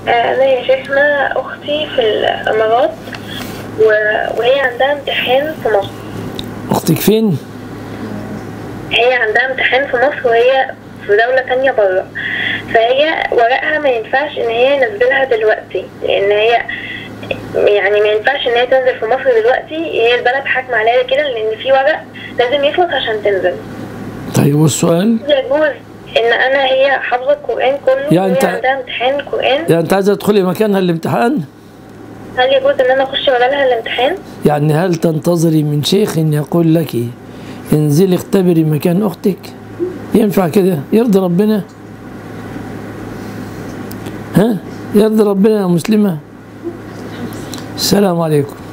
أنا يا شيخنا أختي في الإمارات و- وهي عندها امتحان في مصر أختك فين؟ هي عندها امتحان في مصر وهي في دولة تانية برا فهي ورقها ما ينفعش إن هي ينزلها دلوقتي لأن هي يعني ما ينفعش إن هي تنزل في مصر دلوقتي هي البلد حاكمة عليها كده لأن في ورق لازم يخلص عشان تنزل طيب والسؤال؟ يجوز إن أنا هي حافظة القرآن كله يعني وهي أنت- عندها امتحان قرآن يعني أنت عايزة تدخلي مكانها الامتحان؟ هل يجوز إن أنا أخش بدلها الامتحان؟ يعني هل تنتظري من شيخ يقول لك انزلي اختبري مكان أختك؟ ينفع كده؟ يرضي ربنا؟ ها؟ يرضي ربنا يا مسلمة؟ السلام عليكم